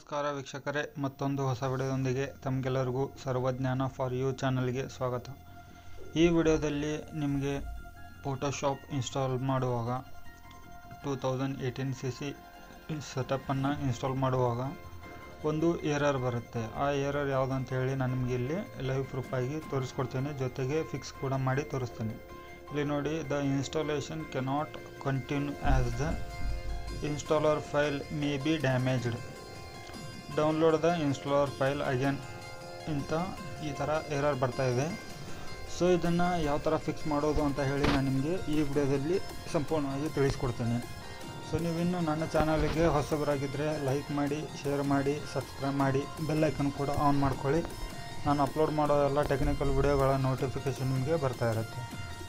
ನಮಸ್ಕಾರ ವೀಕ್ಷಕರೇ ಮತ್ತೊಂದು ಹೊಸ ವಿಡಿಯೋದೊಂದಿಗೆ ತಮಗೆಲ್ಲರಿಗೂ ಸರ್ವಜ್ಞಾನ ಫಾರ್ ಯು ಚಾನಲ್ಗೆ ಸ್ವಾಗತ ಈ ವಿಡಿಯೋದಲ್ಲಿ ನಿಮಗೆ ಫೋಟೋಶಾಪ್ ಇನ್ಸ್ಟಾಲ್ ಮಾಡುವಾಗ two thousand eighteen C C ಸೆಟಪ್ಪನ್ನು ಇನ್ಸ್ಟಾಲ್ ಮಾಡುವಾಗ ಒಂದು ಏರರ್ ಬರುತ್ತೆ ಆ ಏರರ್ ಯಾವುದಂತ ಹೇಳಿ ನಾನು ನಿಮಗೆ ಇಲ್ಲಿ ಲೈವ್ ಪ್ರೂಫಾಗಿ ತೋರಿಸ್ಕೊಡ್ತೇನೆ ಜೊತೆಗೆ ಫಿಕ್ಸ್ ಕೂಡ ಮಾಡಿ ತೋರಿಸ್ತೇನೆ ಇಲ್ಲಿ ನೋಡಿ the installation cannot continue as the installer file may be damaged download the installer file again ಇಂಥ ಈ ಥರ ಎರರ್ ಬರ್ತಾ ಇದೆ ಸೊ ಇದನ್ನು ಯಾವ ಥರ ಫಿಕ್ಸ್ ಮಾಡೋದು ಅಂತ ಹೇಳಿ ನಾನು ನಿಮಗೆ ಈ ವಿಡಿಯೋದಲ್ಲಿ ಸಂಪೂರ್ಣವಾಗಿ ತಿಳಿಸ್ಕೊಡ್ತೇನೆ ಸೊ ನೀವಿನ್ನು ನನ್ನ ಚಾನಲ್ಗೆ ಹೊಸಬರಾಗಿದ್ದರೆ ಲೈಕ್ ಮಾಡಿ ಶೇರ್ ಮಾಡಿ ಸಬ್ಸ್ಕ್ರೈಬ್ ಮಾಡಿ ಬೆಲ್ ಐಕನ್ ಕೂಡ ಆನ್ ಮಾಡ್ಕೊಳ್ಳಿ ನಾನು ಅಪ್ಲೋಡ್ ಮಾಡೋ ಎಲ್ಲ ಟೆಕ್ನಿಕಲ್ ವಿಡಿಯೋಗಳ ನೋಟಿಫಿಕೇಷನ್ ನಿಮಗೆ ಬರ್ತಾ ಇರುತ್ತೆ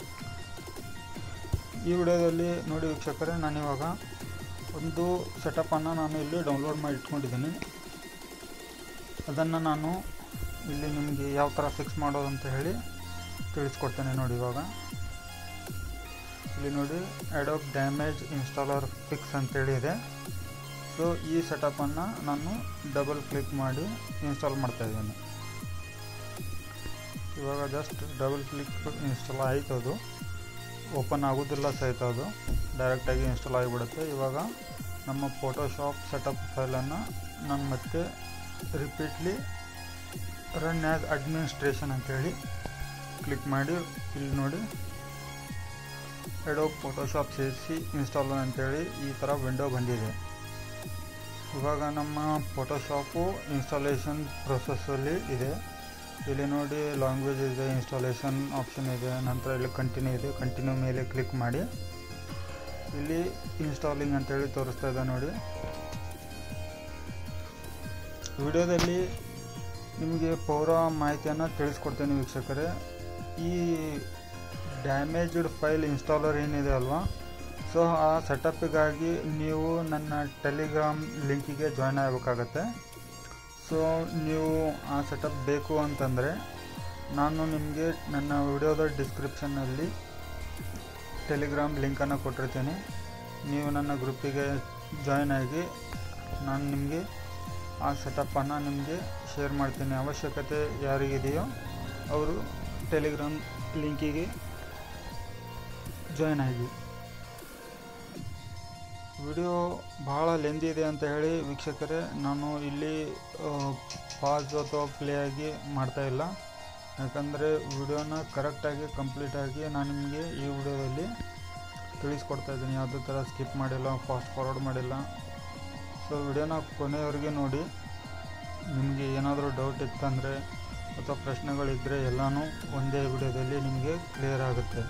ಈ ವಿಡಿಯೋದಲ್ಲಿ ನೋಡಿ ವೀಕ್ಷಕರೇ ನಾನಿವಾಗ ಒಂದು ಸೆಟಪ್ಪನ್ನು ನಾನು ಇಲ್ಲಿ ಡೌನ್ಲೋಡ್ ಮಾಡಿ ಇಟ್ಕೊಂಡಿದ್ದೀನಿ ಅದನ್ನು ನಾನು ಇಲ್ಲಿ ನಿಮಗೆ ಯಾವ ಥರ ಫಿಕ್ಸ್ ಮಾಡೋದು ಅಂತ ಹೇಳಿ ತಿಳಿಸ್ಕೊಡ್ತೇನೆ ನೋಡಿ ಇವಾಗ ಇಲ್ಲಿ ನೋಡಿ ಅಡೋಬ್ ಡ್ಯಾಮೇಜ್ ಇನ್ಸ್ಟಾಲರ್ ಫಿಕ್ಸ್ ಅಂತೇಳಿ ಇದೆ ಸೊ ಈ ಸೆಟಪ್ಪನ್ನು ನಾನು ಡಬಲ್ ಕ್ಲಿಕ್ ಮಾಡಿ ಇನ್ಸ್ಟಾಲ್ ಮಾಡ್ತಾ ಇದ್ದೇನೆ ಇವಾಗ ಜಸ್ಟ್ ಡಬಲ್ ಕ್ಲಿಕ್ ಇನ್ಸ್ಟಾಲ್ ಆಯಿತು ಅದು ಓಪನ್ ಆಗೋದಿಲ್ಲ ಸಹಿತ ಅದು ಡೈರೆಕ್ಟಾಗಿ ಇನ್ಸ್ಟಾಲ್ ಆಗಿಬಿಡುತ್ತೆ ಇವಾಗ ನಮ್ಮ ಫೋಟೋಶಾಪ್ ಸೆಟಪ್ ಫೈಲನ್ನು ನಾನು ಮತ್ತೆ ರಿಪೀಟ್ಲಿ ರನ್ ಆ್ಯಸ್ ಅಡ್ಮಿನಿಸ್ಟ್ರೇಷನ್ ಅಂತೇಳಿ ಕ್ಲಿಕ್ ಮಾಡಿ ಇಲ್ಲಿ ನೋಡಿ ಎಡೋ ಫೋಟೋಶಾಪ್ ಸೇರಿಸಿ ಇನ್ಸ್ಟಾಲ್ ಅಂತೇಳಿ ಈ ಥರ ವಿಂಡೋ ಬಂದಿದೆ ಇವಾಗ ನಮ್ಮ ಫೋಟೋಶಾಪು ಇನ್ಸ್ಟಾಲೇಷನ್ ಪ್ರೊಸೆಸ್ಸಲ್ಲಿ ಇದೆ ಇಲ್ಲಿ ನೋಡಿ ಲ್ಯಾಂಗ್ವೇಜ್ ಇದೆ ಇನ್ಸ್ಟಾಲೇಷನ್ ಆಪ್ಷನ್ ಇದೆ ನಂತರ ಇಲ್ಲಿ ಕಂಟಿನ್ಯೂ ಇದೆ ಕಂಟಿನ್ಯೂ ಮೇಲೆ ಕ್ಲಿಕ್ ಮಾಡಿ ಇಲ್ಲಿ ಇನ್ಸ್ಟಾಲಿಂಗ್ ಅಂತೇಳಿ ತೋರಿಸ್ತಾ ಇದೆ ನೋಡಿ ವಿಡಿಯೋದಲ್ಲಿ ನಿಮಗೆ ಪೌರ ಮಾಹಿತಿಯನ್ನು ತಿಳಿಸ್ಕೊಡ್ತೇನೆ ವೀಕ್ಷಕರೇ ಈ ಡ್ಯಾಮೇಜ್ಡ್ ಫೈಲ್ ಇನ್ಸ್ಟಾಲರ್ ಏನಿದೆ ಅಲ್ವಾ ಸೊ ಆ ಸೆಟಪ್ಪಿಗಾಗಿ ನೀವು ನನ್ನ ಟೆಲಿಗ್ರಾಮ್ ಲಿಂಕಿಗೆ ಜಾಯ್ನ್ ಆಗಬೇಕಾಗತ್ತೆ ಸೊ ನೀವು ಆ ಸೆಟಪ್ ಬೇಕು ಅಂತಂದರೆ ನಾನು ನಿಮಗೆ ನನ್ನ ವಿಡಿಯೋದ ಡಿಸ್ಕ್ರಿಪ್ಷನ್ನಲ್ಲಿ ಟೆಲಿಗ್ರಾಮ್ ಲಿಂಕನ್ನು ಕೊಟ್ಟಿರ್ತೀನಿ ನೀವು ನನ್ನ ಗ್ರೂಪಿಗೆ ಜಾಯ್ನ್ ಆಗಿ ನಾನು ನಿಮಗೆ ಆ ಸೆಟಪ್ಪನ್ನು ನಿಮಗೆ ಶೇರ್ ಮಾಡ್ತೀನಿ ಅವಶ್ಯಕತೆ ಯಾರಿಗಿದೆಯೋ ಅವರು ಟೆಲಿಗ್ರಾಮ್ ಲಿಂಕಿಗೆ ಜಾಯ್ನ್ ಆಗಿ ವಿಡಿಯೋ ಭಾಳ ಲೆಂದಿ ಇದೆ ಅಂತ ಹೇಳಿ ವೀಕ್ಷಕರೇ ನಾನು ಇಲ್ಲಿ ಪಾಸ್ ಅಥವಾ ಪ್ಲೇ ಆಗಿ ಮಾಡ್ತಾ ಇಲ್ಲ ಯಾಕಂದರೆ ವಿಡಿಯೋನ ಕರೆಕ್ಟಾಗಿ ಕಂಪ್ಲೀಟಾಗಿ ನಾನು ನಿಮಗೆ ಈ ವಿಡಿಯೋದಲ್ಲಿ ತಿಳಿಸ್ಕೊಡ್ತಾ ಇದ್ದೀನಿ ಯಾವುದೇ ಥರ ಸ್ಕಿಪ್ ಮಾಡಿಲ್ಲ ಫಾಸ್ಟ್ ಫಾರ್ವರ್ಡ್ ಮಾಡಿಲ್ಲ ಸೊ ವಿಡಿಯೋನ ಕೊನೆಯವರೆಗೆ ನೋಡಿ ನಿಮಗೆ ಏನಾದರೂ ಡೌಟ್ ಇತ್ತಂದರೆ ಅಥವಾ ಪ್ರಶ್ನೆಗಳಿದ್ದರೆ ಎಲ್ಲನೂ ಒಂದೇ ವಿಡಿಯೋದಲ್ಲಿ ನಿಮಗೆ ಕ್ಲಿಯರ್ ಆಗುತ್ತೆ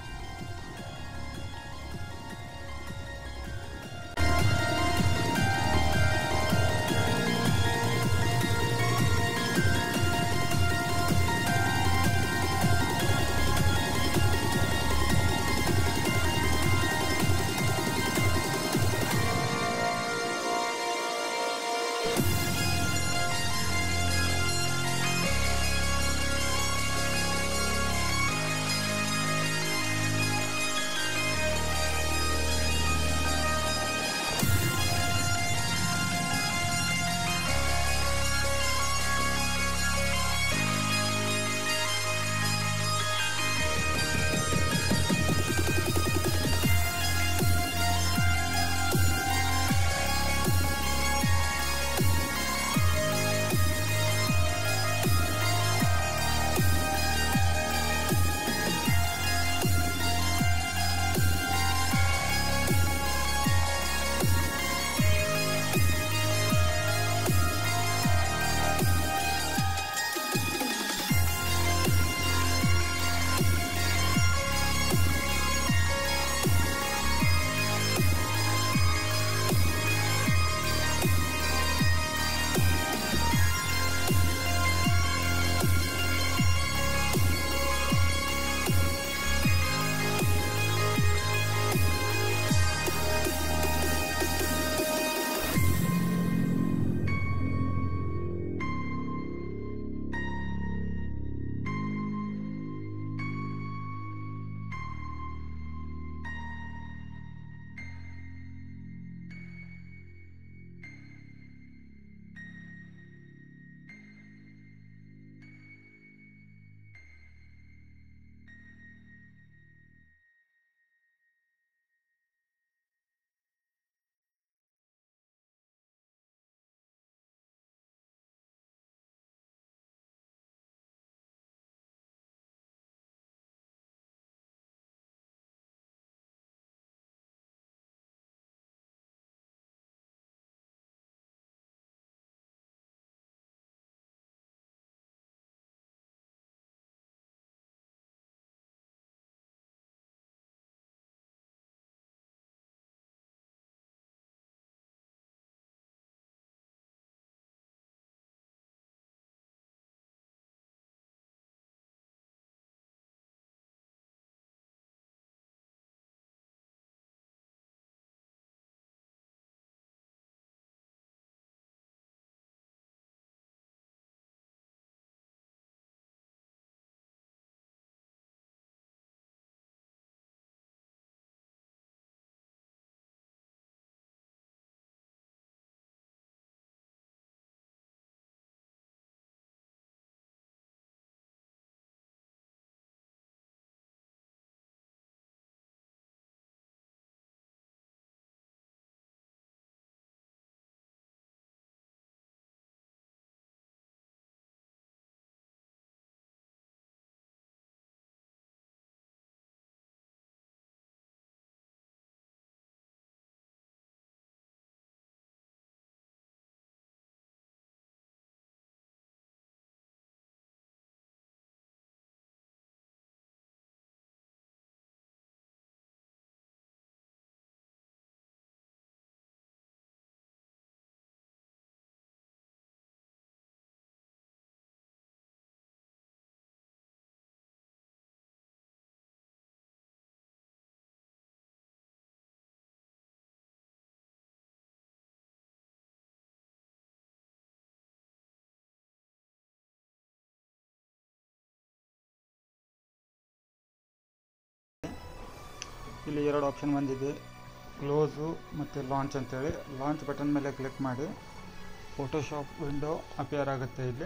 ಇಲ್ಲಿ ಎರಡು ಆಪ್ಷನ್ ಬಂದಿದೆ ಕ್ಲೋಸು ಮತ್ತು ಲಾಂಚ್ ಅಂತೇಳಿ ಲಾಂಚ್ ಬಟನ್ ಮೇಲೆ ಕ್ಲಿಕ್ ಮಾಡಿ ಫೋಟೋಶಾಪ್ ವಿಂಡೋ ಅಪಿಯರ್ ಆಗುತ್ತೆ ಇಲ್ಲಿ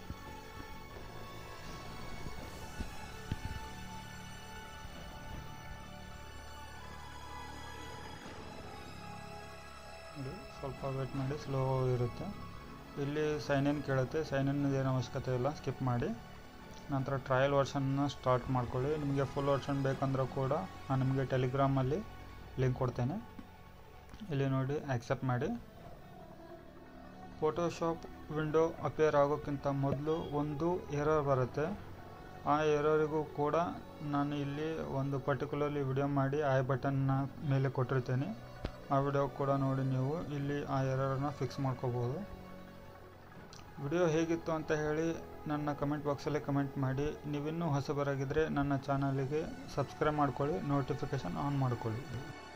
ನೋಡಿ ಸ್ವಲ್ಪ ವೇಟ್ ಮಾಡಿ ಸ್ಲೋ ಇರುತ್ತೆ ಇಲ್ಲಿ ಸೈನ್ ಇನ್ ಕೇಳುತ್ತೆ ಸೈನ್ ಇನ್ ಏನು ಅವಶ್ಯಕತೆ ಇಲ್ಲ ಸ್ಕಿಪ್ ಮಾಡಿ ನಂತರ ಟ್ರಯಲ್ ವರ್ಷನ್ನ ಸ್ಟಾರ್ಟ್ ಮಾಡ್ಕೊಳ್ಳಿ ನಿಮಗೆ ಫುಲ್ ವರ್ಷನ್ ಬೇಕಂದ್ರೆ ಕೂಡ ನಾನು ನಿಮಗೆ ಟೆಲಿಗ್ರಾಮಲ್ಲಿ ಲಿಂಕ್ ಕೊಡ್ತೇನೆ ಇಲ್ಲಿ ನೋಡಿ ಆಕ್ಸೆಪ್ಟ್ ಮಾಡಿ ಫೋಟೋಶಾಪ್ ವಿಂಡೋ ಅಪಿಯರ್ ಆಗೋಕ್ಕಿಂತ ಮೊದಲು ಒಂದು ಎರರ್ ಬರುತ್ತೆ ಆ ಎರರಿಗೂ ಕೂಡ ನಾನು ಇಲ್ಲಿ ಒಂದು ಪರ್ಟಿಕ್ಯುಲರ್ಲಿ ವಿಡಿಯೋ ಮಾಡಿ ಐ ಬಟನ್ನ ಮೇಲೆ ಕೊಟ್ಟಿರ್ತೇನೆ ಆ ವಿಡಿಯೋ ಕೂಡ ನೋಡಿ ನೀವು ಇಲ್ಲಿ ಆ ಎರರನ್ನು ಫಿಕ್ಸ್ ಮಾಡ್ಕೋಬೋದು ವಿಡಿಯೋ ಹೇಗಿತ್ತು ಅಂತ ಹೇಳಿ ನನ್ನ ಕಮೆಂಟ್ ಬಾಕ್ಸಲ್ಲಿ ಕಮೆಂಟ್ ಮಾಡಿ ನೀವಿನ್ನೂ ಹೊಸಬರಾಗಿದ್ದರೆ ನನ್ನ ಚಾನಲಿಗೆ ಸಬ್ಸ್ಕ್ರೈಬ್ ಮಾಡ್ಕೊಳ್ಳಿ ನೋಟಿಫಿಕೇಷನ್ ಆನ್ ಮಾಡ್ಕೊಳ್ಳಿ